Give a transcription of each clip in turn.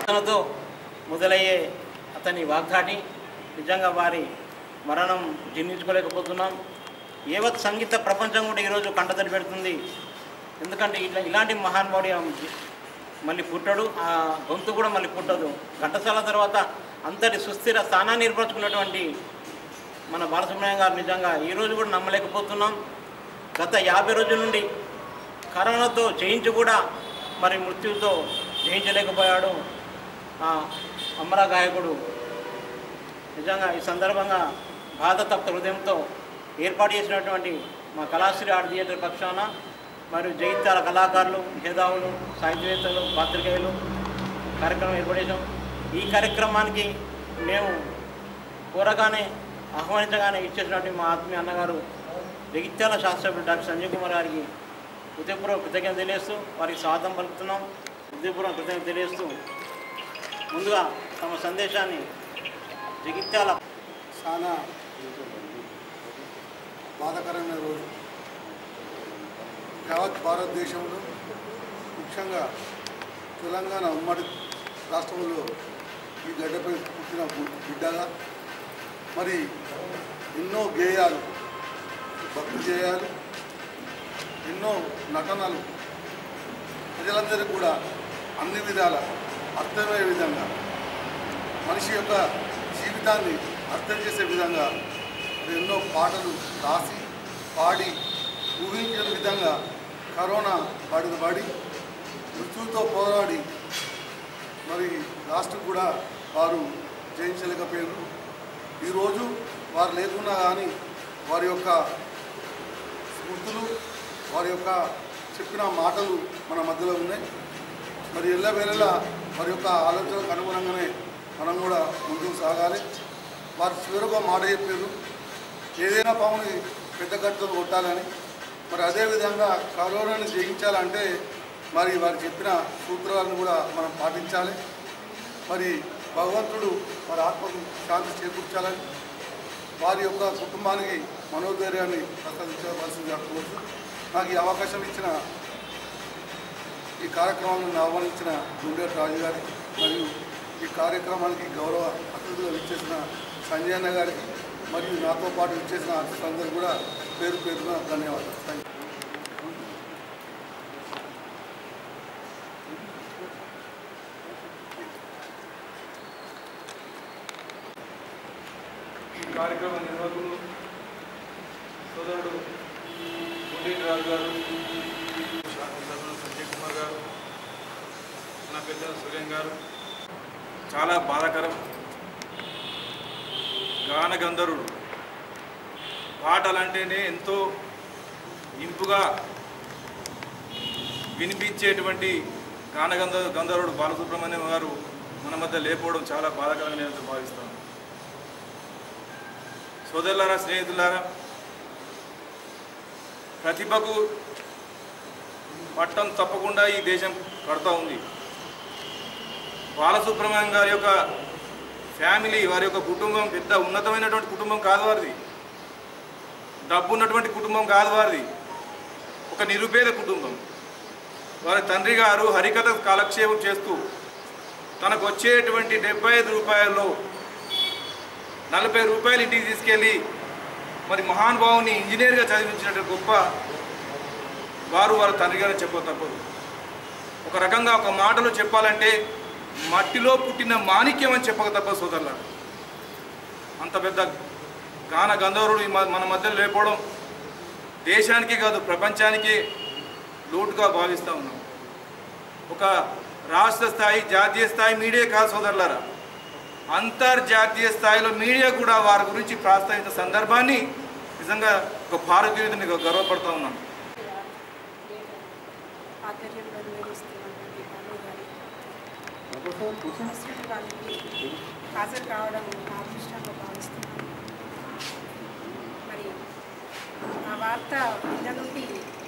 తనతో మొదలయ్యే అతని వాగ్దాటి నిజంగా వారి మరణం జీర్ణించుకోలేకపోతున్నాం ఏవత్ సంగీత ప్రపంచం కూడా ఈరోజు కంటతడి పెడుతుంది ఎందుకంటే ఇట్లా ఇలాంటి మహానుభావుడు మళ్ళీ పుట్టడు ఆ గొంతు కూడా మళ్ళీ పుట్టదు ఘంటసాల తర్వాత అంతటి సుస్థిర స్థానాన్ని ఏర్పరచుకున్నటువంటి మన బాలసుబ్రహ్మణ్యం గారు నిజంగా ఈరోజు కూడా నమ్మలేకపోతున్నాం గత యాభై రోజుల నుండి కరోనాతో జయించి కూడా మరి మృత్యుతో జయించలేకపోయాడు ఆ అమర గాయకుడు నిజంగా ఈ సందర్భంగా బాధతప్త హృదయంతో ఏర్పాటు చేసినటువంటి మా కళాశ్రీ ఆర్ట్ థియేటర్ పక్షాన మరియు జైత్యాల కళాకారులు మేధావులు సాహిత్యవేత్తలు పాత్రికేయులు కార్యక్రమం ఏర్పాటు చేసాం ఈ కార్యక్రమానికి మేము కోరగానే ఆహ్వానించగానే ఇచ్చేసినటువంటి మా ఆత్మీయ అన్నగారు జగిత్యాల శాస్త్రజ్ఞుడు డాక్టర్ సంజయ్ కుమార్ గారికి హృదయపూర్వక కృతజ్ఞత తెలియజేస్తూ వారికి స్వాగతం పలుకుతున్నాం హృదయపూర్వక కృతజ్ఞత తెలియజేస్తూ ముందుగా తమ సందేశాన్ని జగిత్యాల చాలా బాధాకరమైన రోజు యావత్ భారతదేశంలో ముఖ్యంగా తెలంగాణ ఉమ్మడి రాష్ట్రంలో ఈ గడ్డపై పుట్టిన గు- బిడ్డగా మరి ఎన్నో గేయాలు భక్తి గేయాలు ఎన్నో నటనలు ప్రజలందరికీ కూడా అన్ని విధాల అర్థమయ్యే విధంగా మనిషి యొక్క జీవితాన్ని అర్థం చేసే విధంగా మరి ఎన్నో పాటలు రాసి పాడి ఊహించిన విధంగా కరోనా బాడిన పడి మృత్యువుతో పోరాడి మరి రాష్ట్రం కూడా వారు జయించలేకపోయారు ఈరోజు వారు లేకున్నా కానీ వారి యొక్క స్మృతులు వారి యొక్క చెప్పిన మాటలు మన మధ్యలో ఉన్నాయి మరి ఎల్లవేళలా వారి యొక్క ఆలోచనకు అనుగుణంగానే మనం కూడా ముందుకు సాగాలి వారు చివరికి ఒక మాట చెప్పారు ఏదైనా పాముని పెద్ద కట్టుతో కొట్టాలని మరి అదేవిధంగా కరోనాని జయించాలంటే మరి వారు చెప్పిన సూత్రాలను కూడా మనం పాటించాలి మరి భగవంతుడు వారి ఆత్మకు శాంతి చేకూర్చాలని వారి యొక్క కుటుంబానికి మనోధైర్యాన్ని ప్రసాదించవలసిందిగా కోరుతూ నాకు ఈ అవకాశం ఇచ్చిన ఈ కార్యక్రమాలను ఆహ్వానించిన గుండెట్ రాజు గారికి మరియు ఈ కార్యక్రమానికి గౌరవ అతిథులు ఇచ్చేసిన సంజయ్ అన్న గారికి మరియు నాతో పాటు ఇచ్చేసిన అతిథులందరూ కూడా పేరు పేరున ధన్యవాదాలు థ్యాంక్ యూ ఈ కార్యక్రమ నిర్వాహకులు సోదరుడు గుండేటి రాజు గారు శాసనసభ్యులు సంజయ్ కుమార్ గారు నా పెద్ద సురేన్ గారు చాలా బాధాకరం గాన గంధర్వుడు పాటలంటేనే ఎంతో ఇంపుగా వినిపించేటువంటి గాన గంధ గంధర్వుడు బాలసుబ్రహ్మణ్యం గారు మన మధ్య లేకపోవడం చాలా బాధాకరంగా నేను భావిస్తాను సోదరులారా స్నేహితులారా ప్రతిభకు పట్టం తప్పకుండా ఈ దేశం కడుతూ ఉంది బాలసుబ్రహ్మణ్యం గారి యొక్క ఫ్యామిలీ వారి యొక్క కుటుంబం పెద్ద ఉన్నతమైనటువంటి కుటుంబం కాదు వారిది డబ్బు ఉన్నటువంటి కుటుంబం కాదు వారిది ఒక నిరుపేద కుటుంబం వారి తండ్రి గారు హరికథ కాలక్షేపం చేస్తూ తనకు వచ్చేటువంటి డెబ్బై ఐదు రూపాయల్లో నలభై రూపాయలు ఇంటికి తీసుకెళ్ళి మరి మహానుభావుని ఇంజనీర్గా చదివించినట్టు గొప్ప వారు వారి తండ్రి గారు చెప్ప తప్పదు ఒక రకంగా ఒక మాటలో చెప్పాలంటే మట్టిలో పుట్టిన మాణిక్యం అని చెప్పక తప్పదు సోదరుల అంత పెద్ద గాన గంధర్వుడు ఈ మ- మన మధ్యలో లేకపోవడం దేశానికి కాదు ప్రపంచానికి లోటుగా భావిస్తూ ఉన్నాం ఒక రాష్ట్ర స్థాయి జాతీయ స్థాయి మీడియా కాదు సోదరులారా అంతర్జాతీయ స్థాయిలో మీడియా కూడా వారి గురించి ప్రస్తావించిన సందర్భాన్ని నిజంగా ఒక భారతీయుడిని గర్వపడుతూ ఉన్నాం ఆధ్వర్యంలో నిర్వహిస్తున్నటువంటి బాలు గారి సంస్కృతి వాళ్ళకి హాజరు కావడం నా అదృష్టంగా భావిస్తున్నాను మరి ఆ వార్త విన్న నుండి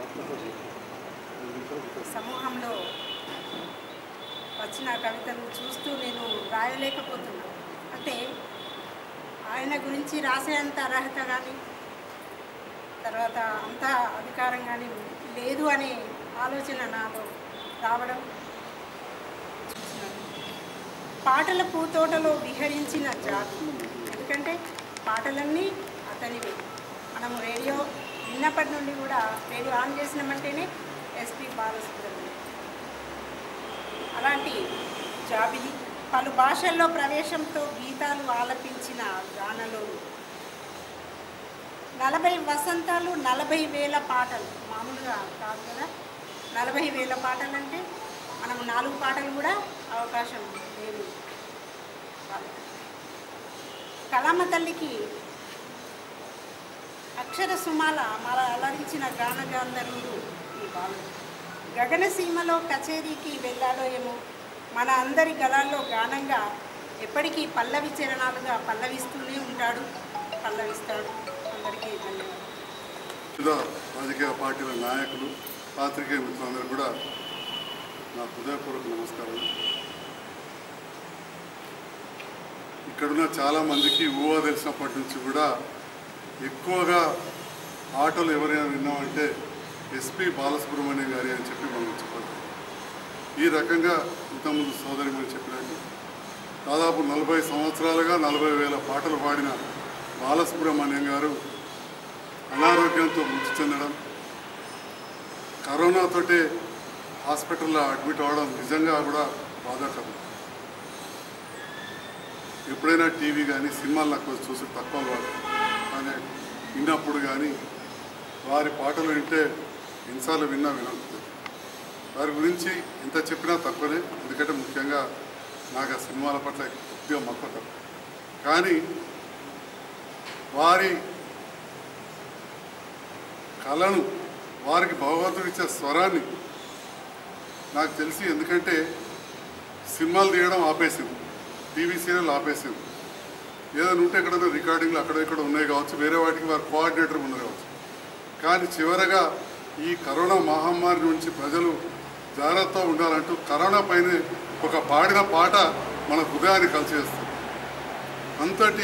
సమూహంలో వచ్చిన కవితను చూస్తూ నేను రాయలేకపోతున్నాను అంటే ఆయన గురించి రాసేంత అర్హత కానీ తర్వాత అంత అధికారం కానీ లేదు అనే ఆలోచన నాలో రావడం చూసినాను పాటల పూతోటలో విహరించిన జాతి ఎందుకంటే పాటలన్నీ అతనివి మనము రేడియో విన్నప్పటి నుండి కూడా రేడియో ఆన్ చేసినామంటేనే ఎస్పి బాలసుబ్రహ్మణ్యం అలాంటి జాబిలి పలు భాషల్లో ప్రవేశంతో గీతాలు ఆలపించిన గానలోను నలభై వసంతాలు నలభై వేల పాటలు మామూలుగా కాదు కదా నలభై వేల పాటలు అంటే మనము నాలుగు పాటలు కూడా అవకాశం లేదు వాళ్ళకి. కళామ తల్లికి అక్షర సుమాల మన అలరించిన గాన గాంధర్వుడు ఈ బాలుడు గగనసీమలో కచేరీకి వెళ్ళాడో ఏమో మన అందరి గళాల్లో గానంగా ఎప్పటికీ పల్లవి చరణాలుగా పల్లవిస్తూనే ఉంటాడు పల్లవిస్తాడు అందరికీ ధన్యవాదాలు వివిధ రాజకీయ పార్టీల నాయకులు పాత్రికేయ మిత్రులందరూ కూడా నా హృదయపూర్వక నమస్కారం ఇక్కడున్న చాలా మందికి ఊహ తెలిసినప్పటి నుంచి కూడా ఎక్కువగా ఆటలు ఎవరైనా విన్నామంటే ఎస్పి బాలసుబ్రహ్మణ్యం గారి అని చెప్పి మనం చెప్పాలి ఈ రకంగా ఇంతకుముందు సోదరి మనం చెప్పినట్టు దాదాపు నలభై సంవత్సరాలుగా నలభై వేల పాటలు పాడిన బాలసుబ్రహ్మణ్యం గారు అనారోగ్యంతో మృతి చెందడం కరోనాతోటే హాస్పిటల్లో అడ్మిట్ అవ్వడం నిజంగా కూడా బాధాకరం ఎప్పుడైనా టీవీ కానీ సినిమాలు నాకు కొంచెం చూసి తక్కువ వాళ్ళు కానీ విన్నప్పుడు కానీ వారి పాటలు వింటే ఎన్నిసార్లు విన్నా వినకపోతే వారి గురించి ఎంత చెప్పినా తక్కువనే ఎందుకంటే ముఖ్యంగా నాకు ఆ సినిమాల పట్ల కొద్దిగా మక్కువ తక్కువ కానీ వారి కళను వారికి భగవంతుడు ఇచ్చే స్వరాన్ని నాకు తెలిసి ఎందుకంటే సినిమాలు తీయడం ఆపేసింది టీవీ సీరియల్ ఆపేసింది ఏదైనా ఉంటే ఎక్కడైనా రికార్డింగ్లు అక్కడ ఇక్కడ ఉన్నాయి కావచ్చు వేరే వాటికి వారి కోఆర్డినేటర్ ఉన్నారు కావచ్చు కానీ చివరగా ఈ కరోనా మహమ్మారి నుంచి ప్రజలు జాగ్రత్తగా ఉండాలంటూ కరోనా పైన ఒక పాడిన పాట మన హృదయాన్ని కలిసేస్తుంది అంతటి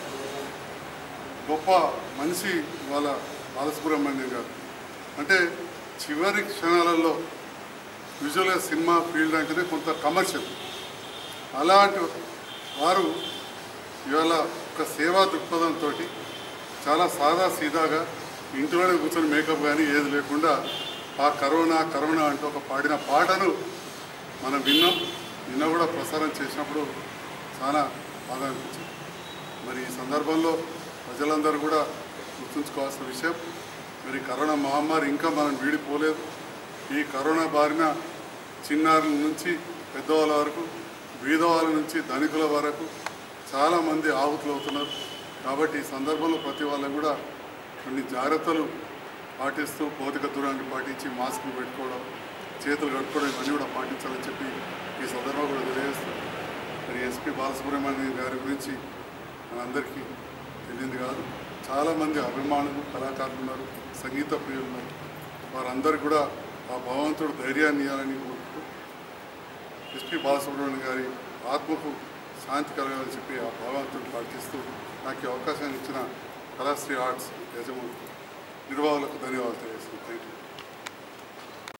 గొప్ప మనిషి వాళ్ళ బాలసుబ్రహ్మణ్యం గారు అంటే చివరి క్షణాలలో విజువల్గా సినిమా ఫీల్డ్ అంటేనే కొంత కమర్షియల్ అలాంటి వారు ఇవాళ ఒక సేవా దృక్పథంతో చాలా సాదా సీదాగా ఇంట్లోనే కూర్చొని మేకప్ కానీ ఏది లేకుండా ఆ కరోనా కరోనా అంటూ ఒక పాడిన పాటను మనం విన్నాం నిన్న కూడా ప్రసారం చేసినప్పుడు చాలా బాగా అనిపించింది మరి ఈ సందర్భంలో ప్రజలందరూ కూడా గుర్తుంచుకోవాల్సిన విషయం మరి కరోనా మహమ్మారి ఇంకా మనం వీడిపోలేదు ఈ కరోనా బారిన చిన్నారుల నుంచి పెద్దవాళ్ళ వరకు బీదవాళ్ళ నుంచి ధనికుల వరకు చాలామంది ఆహుతులు అవుతున్నారు కాబట్టి ఈ సందర్భంలో ప్రతి వాళ్ళకు కూడా కొన్ని జాగ్రత్తలు పాటిస్తూ భౌతిక దూరాన్ని పాటించి మాస్కులు పెట్టుకోవడం చేతులు కట్టుకోవడం ఇవన్నీ కూడా పాటించాలని చెప్పి ఈ సందర్భంగా కూడా తెలియజేస్తున్నాను మరి ఎస్పి బాలసుబ్రహ్మణ్యం గారి గురించి మనందరికీ తెలియంది కాదు చాలామంది అభిమానులు కళాకారులు ఉన్నారు సంగీత ప్రియులు ఉన్నారు వారందరికీ కూడా ఆ భగవంతుడు ధైర్యాన్ని ఇవ్వాలని కోరుకుంటూ ఎస్పి బాలసుబ్రహ్మణ్యం గారి ఆత్మకు శాంతి కలగాలని చెప్పి ఆ భగవంతుడు ప్రార్థిస్తూ నాకు ఈ అవకాశాన్ని ఇచ్చిన కళాశ్రీ ఆర్ట్స్ యజమాని నిర్వాహకులకు ధన్యవాదాలు తెలియజేస్తున్నాను థ్యాంక్ యూ